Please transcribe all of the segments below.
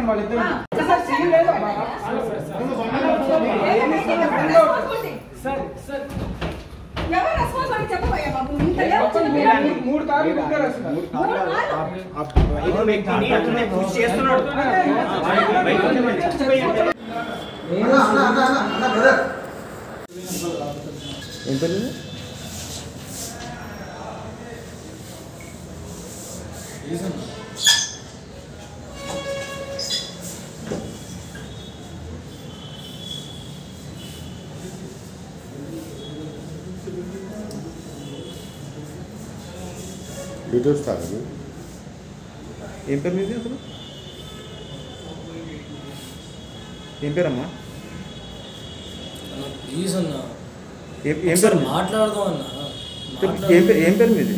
వాళ్ళిద్దరు sir scene లేదు అమ్మా. సార్ సార్ ఎవరు రెస్పాన్సిబిలిటీ చెప్పబోయా బాబు ఇంత మొత్తం లేవచ్చు మూడు- మూడు- మూడు కార్లు గుద్దారు అసలు. ఐదో వ్యక్తిని అతనే పుష్ చేస్తున్నాడు ఏం పేరు ఇది? డీటెయిల్స్ తాగదు ఏం పేరు మీది అసలు ఏం పేరమ్మా ప్లీజ్ అన్న ఏం ఏం ఒకసారి పేరు మాట్లాడదాం అన్న చెప్పు, ఏం పేరు ఏం పేరు మీది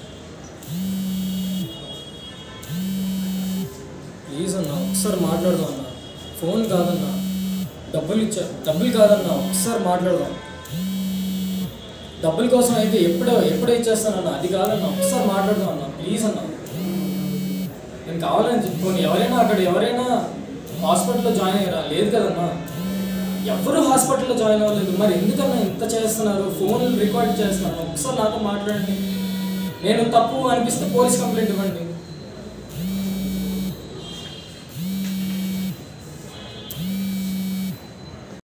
ప్లీజ్ అన్న ఒకసారి మాట్లాడదాం అన్న ఫోన్ కాదన్న డబ్బులు ఇచ్చా డబ్బులు కాదన్న ఒకసారి మాట్లాడదాం డబ్బుల కోసం అయితే ఎప్పుడో ఎప్పుడో ఇచ్చేస్తానన్న అది కాదన్న ఒకసారి మాట్లాడదాం అన్న ప్లీజ్ అన్న నేను కావాలని చెప్పుకొని ఎవరైనా అక్కడ ఎవరైనా హాస్పిటల్లో జాయిన్ అయ్యారా లేదు కదన్నా ఎవరు హాస్పిటల్లో జాయిన్ అవ్వలేదు మరి ఎందుకన్నా ఇంత చేస్తున్నారు ఫోన్ రికార్డ్ చేస్తున్నారు ఒకసారి నాతో మాట్లాడండి నేను తప్పు అనిపిస్తే పోలీస్ కంప్లైంట్ ఇవ్వండి